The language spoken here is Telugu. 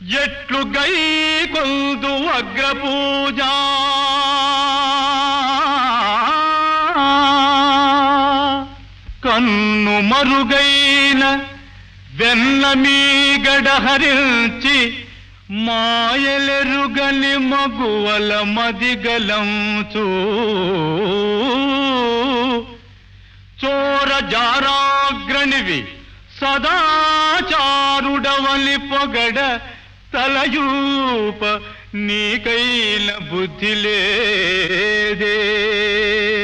ఎట్లు గై కొందు అగ్రపూజ కన్ను మరుగైన వెన్న మీగడ హరించి మాయలెరుగని మగువల మదిగలంచూ చోర జారాగ్రణివి సదాచారుడవలి పొగడ తలయూప నీకైన బుద్ధి లేదే